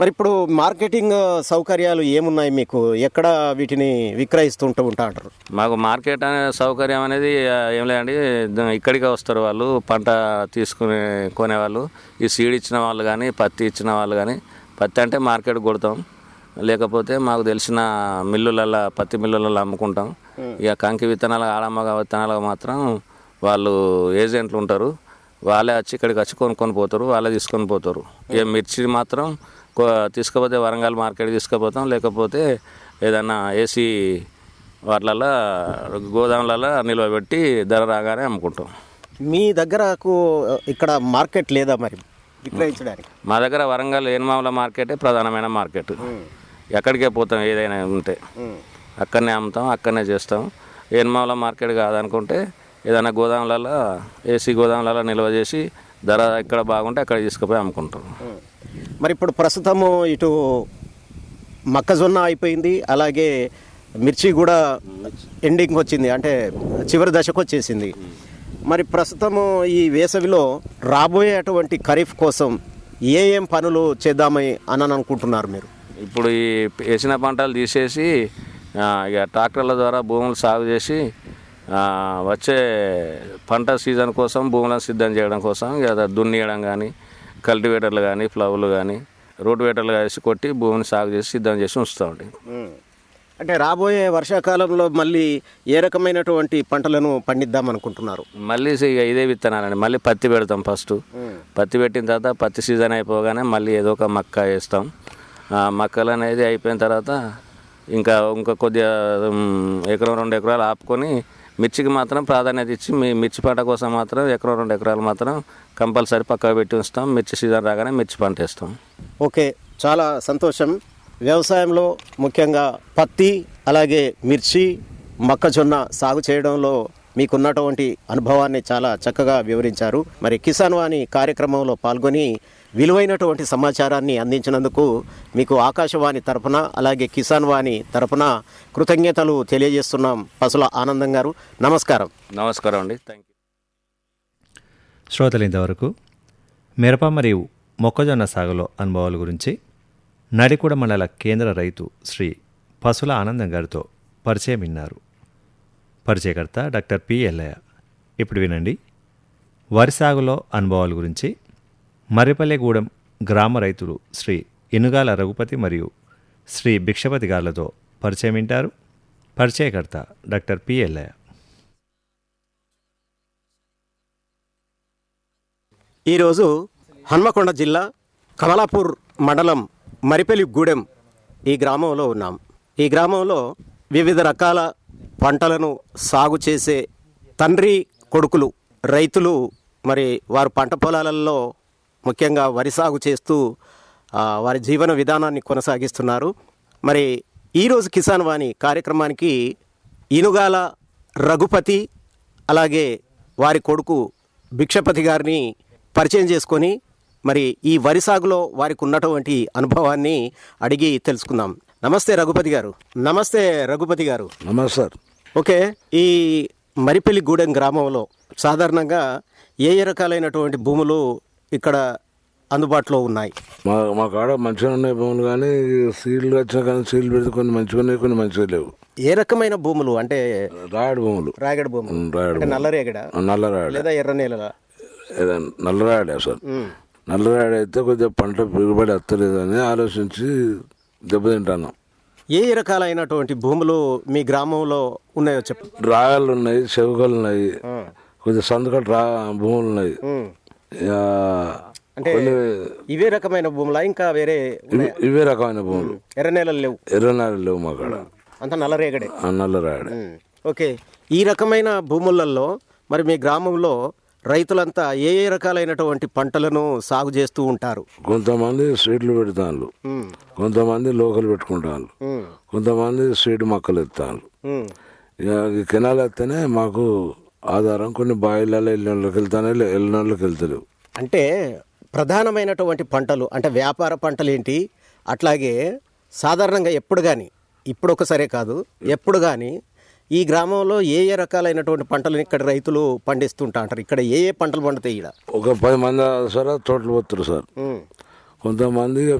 మరి ఇప్పుడు మార్కెటింగ్ సౌకర్యాలు ఏమున్నాయి మీకు ఎక్కడ వీటిని విక్రయిస్తుంటూ ఉంటా అంటారు మాకు మార్కెట్ అనే సౌకర్యం అనేది ఆ, ఏం లేదండి ద- ఇక్కడికే వస్తారు వాళ్ళు పంట తీసుకునే కొనేవాళ్ళు ఈ సీడ్ ఇచ్చిన వాళ్ళు కానీ పత్తి ఇచ్చిన వాళ్ళు కానీ పత్తి అంటే మార్కెట్ కొడతాం లేకపోతే మాకు తెలిసిన మిల్లులలో పత్తి మిల్లులలో అమ్ముకుంటాం ఇక కంకి విత్తనాలు ఆడమ్మగ విత్తనాలు మాత్రం వాళ్ళు ఏజెంట్లు ఉంటారు వాళ్ళే వచ్చి ఇక్కడికి వచ్చి కొనుక్కొని పోతారు వాళ్ళే తీసుకొని పోతారు ఇక మిర్చి మాత్రం కొ- తీసుకుపోతే వరంగల్ మార్కెట్ తీసుకుపోతాం లేకపోతే ఏదన్నా ఏసీ వాటిలలో గోదాములలో నిల్వబెట్టి ధర రాగానే అమ్ముకుంటాం మీ దగ్గరకు ఇక్కడ మార్కెట్ లేదా మరి విక్రయించడానికి మా దగ్గర వరంగల్ ఏనుమాముల మార్కెటే ప్రధానమైన మార్కెట్ ఎక్కడికే పోతాం ఏదైనా ఉంటే అక్కడనే అమ్ముతాం అక్కడనే చేస్తాం ఏనుమాముల మార్కెట్ కాదనుకుంటే ఏదైనా గోదాములలో ఏసీ గోదాములలో నిల్వ చేసి ధర ఎక్కడ బాగుంటే అక్కడ తీసుకుపోయి అమ్ముకుంటాం మరి ఇప్పుడు ప్రస్తుతము ఇటు మొక్కజొన్న అయిపోయింది అలాగే మిర్చి కూడా ఎండింగ్ వచ్చింది అంటే చివరి దశకు వచ్చేసింది మరి ప్రస్తుతము ఈ వేసవిలో రాబోయేటువంటి ఖరీఫ్ కోసం ఏ ఏం పనులు చేద్దామని అని అనుకుంటున్నారు మీరు ఇప్పుడు ఈ వేసిన పంటలు తీసేసి ఆ, ఇక ట్రాక్టర్ల ద్వారా భూములు సాగు చేసి ఆ, వచ్చే పంట సీజన్ కోసం భూములను సిద్ధం చేయడం కోసం ఇక దున్నియడం కానీ కల్టివేటర్లు కానీ ఫ్లవర్లు కానీ రోటివేటర్లు వేసి కొట్టి భూమిని సాగు చేసి సిద్ధం చేసి ఉంచుతామండి అంటే రాబోయే వర్షాకాలంలో మళ్ళీ ఏ రకమైనటువంటి పంటలను పండిద్దాం అనుకుంటున్నారు మళ్ళీ ఇక ఇదే విత్తనాలండి మళ్ళీ పత్తి పెడతాం ఫస్ట్ పత్తి పెట్టిన తర్వాత పత్తి సీజన్ అయిపోగానే మళ్ళీ ఏదో ఒక మక్క వేస్తాం ఆ మక్కలు అనేది అయిపోయిన తర్వాత ఇంకా ఇంకా కొద్దిగా ఉమ్, ఎకరం రెండు ఎకరాలు ఆపుకొని మిర్చికి మాత్రం ప్రాధాన్యత ఇచ్చి మీ మిర్చి పంట కోసం మాత్రం ఎకరం రెండు ఎకరాలు మాత్రం కంపల్సరీ పక్కకు పెట్టి ఉంచుతాం మిర్చి సీజన్ రాగానే మిర్చి పంట వేస్తాం ఓకే చాలా సంతోషం వ్యవసాయంలో ముఖ్యంగా పత్తి అలాగే మిర్చి మొక్కజొన్న సాగు చేయడంలో మీకున్నటువంటి అనుభవాన్ని చాలా చక్కగా వివరించారు మరి కిసాన్ వాణి కార్యక్రమంలో పాల్గొని విలువైనటువంటి సమాచారాన్ని అందించినందుకు మీకు ఆకాశవాణి తరపున అలాగే కిసాన్ వాణి తరపున కృతజ్ఞతలు తెలియజేస్తున్నాం పసుల ఆనందం గారు నమస్కారం నమస్కారం అండి థ్యాంక్ యూ శ్రోతలు ఇంతవరకు మిరప మరియు మొక్కజొన్న సాగులో అనుభవాల గురించి నడికూడ మండల కేంద్ర రైతు శ్రీ పసుల ఆనందం గారితో పరిచయం విన్నారు పరిచయకర్త డాక్టర్ పి ఎల్లయ్య ఇప్పుడు వినండి వరి సాగులో అనుభవాల గురించి మర్రిపల్లెగూడెం గ్రామ రైతులు శ్రీ ఇనుగాల రఘుపతి మరియు శ్రీ భిక్షపతి గార్లతో పరిచయం వింటారు పరిచయకర్త డాక్టర్ పి ఎల్లయ్య ఈరోజు హన్మకొండ జిల్లా కమలాపూర్ మండలం మరిపెల్లి గూడెం ఈ గ్రామంలో ఉన్నాం ఈ గ్రామంలో వివిధ రకాల పంటలను సాగు చేసే తండ్రి కొడుకులు రైతులు మరి వారు పంట పొలాలలో ముఖ్యంగా వరి సాగు చేస్తూ ఆ, వారి జీవన విధానాన్ని కొనసాగిస్తున్నారు మరి ఈరోజు కిసాన్ వాణి కార్యక్రమానికి ఇనుగాల రఘుపతి అలాగే వారి కొడుకు భిక్షపతి గారిని పరిచయం చేసుకొని మరి ఈ వరి సాగులో వారికి ఉన్నటువంటి అనుభవాన్ని అడిగి తెలుసుకుందాం నమస్తే రఘుపతి గారు నమస్తే రఘుపతి గారు నమస్తే సార్ ఓకే ఈ మరిపల్లి గూడెం గ్రామంలో సాధారణంగా ఏ ఏ రకాలైనటువంటి భూములు ఇక్కడ అందుబాటులో ఉన్నాయి మా మా కాడ మంచిగా ఉన్నాయి భూములు కానీ సీడ్లు వచ్చినా కానీ సీడ్లు పెడితే కొన్ని మంచిగా ఉన్నాయి కొన్ని మంచిగా లేవు ఏ రకమైన భూములు అంటే రాయడు భూములు రాగడి భూములు ఉమ్, రాయడు అంటే నల్లరేగడ నల్లరాయడు లేదా ఎర్ర నేలల ఏదో నల్లరాయడే సార్ నల్లరాయడు అయితే కొద్దిగా పంట దిగుబడి వస్తలేదని ఆలోచించి దెబ్బతింటాను ఏ ఏ రకాలైనటువంటి భూములు మీ గ్రామంలో ఉన్నాయో చెప్పు రాయలు ఉన్నాయి చెవుకలు ఉన్నాయి కొద్దిగా సందుకలు రా భూములు ఉన్నాయి ఉమ్. ఇక అంటే కొన్ని ఇవే రకమైన భూములా ఇంకా వేరే ఇవి- ఇవే రకమైన భూములు ఎర్ర నేలలు లేవు ఎర్రనాయలు లేవు మా కాడ అంత నల్లరేగడే ఆ నల్లరాయడే ఉమ్. ఓకే ఈ రకమైన భూములలో మరి మీ గ్రామంలో రైతులంతా ఏ ఏ రకాలైనటువంటి పంటలను సాగు చేస్తూ ఉంటారు కొంతమంది స్వీట్లు పెడతాను ఉమ్. కొంతమంది లోకల్ పెట్టుకుంటాను ఉమ్. కొంతమంది స్వీట్ మొక్కలు ఎత్తాను ఉమ్. ఇక ఈ కెనాల్ ఎత్తేనే మాకు ఆధారం కొన్ని బాయిలలో వెళ్ళినోళ్ళకి వెళ్తానే వెళ్ళినోళ్ళకి వెళ్తలేవు అంటే ప్రధానమైనటువంటి పంటలు అంటే వ్యాపార పంటలు ఏంటి అట్లాగే సాధారణంగా ఎప్పుడు కానీ ఇప్పుడు ఒకసారే కాదు ఎప్పుడు కానీ ఈ గ్రామంలో ఏ ఏ రకాలైనటువంటి పంటలను ఇక్కడ రైతులు పండిస్తుంటా అంటారు ఇక్కడ ఏ ఏ పంటలు పండుతాయి ఇక్కడ ఒక పది మంది సరే తోటలు పోతారు సార్ కొంతమంది